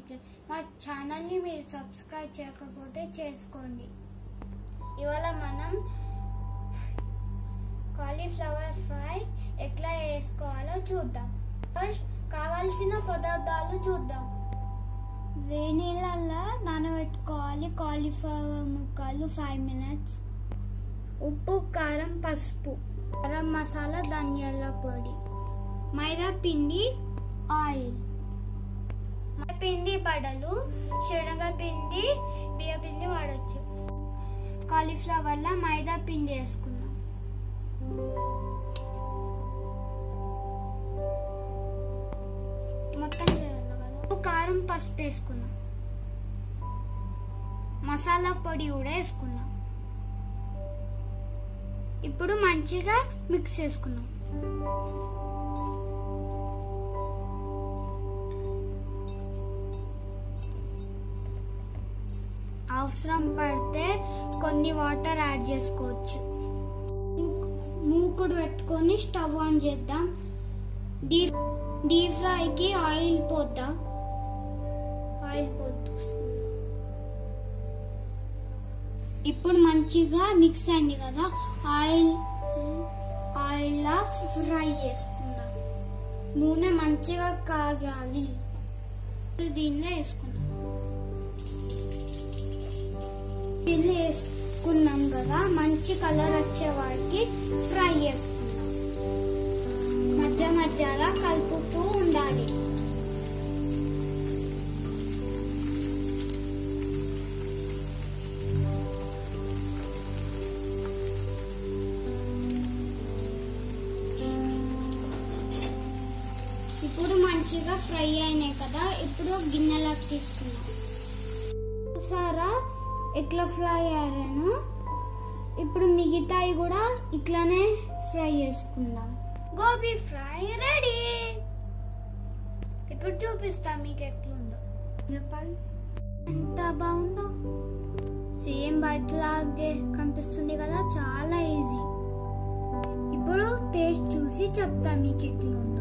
కనిపించదు మా ఛానల్ని మీరు సబ్స్క్రైబ్ చేయకపోతే చేసుకోండి ఇవాళ మనం కాలీఫ్లవర్ ఫ్రై ఎట్లా వేసుకోవాలో చూద్దాం ఫస్ట్ కావాల్సిన పదార్థాలు చూద్దాం వేడి నీళ్ళల్లో నానబెట్టుకోవాలి కాలీఫ్లవర్ ముక్కలు ఫైవ్ మినిట్స్ ఉప్పు కారం పసుపు గరం మసాలా ధనియాల పొడి మైదా పిండి ఆయిల్ మైదా పిండి బడలు శనగ పిండి బియ్య పిండి వాడచ్చు కాలీఫ్లవర్లో మైదా పిండి వేసుకున్నాం మొత్తం చేయాలి కదా ఉప్పు, కారం పసుపు వేసుకున్నాం మసాలా పొడి కూడా వేసుకున్నాం ఇప్పుడు మంచిగా మిక్స్ చేసుకున్నాం అవసరం పడితే కొన్ని వాటర్ యాడ్ చేసుకోవచ్చు మూకుడు పెట్టుకొని స్టవ్ ఆన్ చేద్దాం డీప్ డీప్ ఫ్రైకి ఆయిల్ పోద్దాం ఆయిల్ పోద్దాం ఇప్పుడు మంచిగా మిక్స్ అయింది కదా ఆయిల్ ఆయిల్ ఫ్రై చేసుకుందాం నూనె మంచిగా కాగాలి దీన్ని వేసుకున్నాం దీన్ని వేసుకున్నాం కదా మంచి కలర్ వచ్చే వాడికి ఫ్రై చేసుకుందాం మధ్య మధ్యలో కలుపుతూ ఉండాలి ఇప్పుడు మంచిగా ఫ్రై అయినాయి కదా ఇప్పుడు గిన్నెలోకి తీసుకున్నాం చూసారా ఎట్లా ఫ్రై అయ్యాను ఇప్పుడు మిగతాయి కూడా ఇట్లానే ఫ్రై చేసుకుందాం గోబీ ఫ్రై రెడీ ఇప్పుడు చూపిస్తా మీకు ఎట్లుందో చెప్పాలి ఎంత బాగుందో సేమ్ బయట లాగే కనిపిస్తుంది కదా చాలా ఈజీ ఇప్పుడు టేస్ట్ చూసి చెప్తా మీకు ఎట్లుందో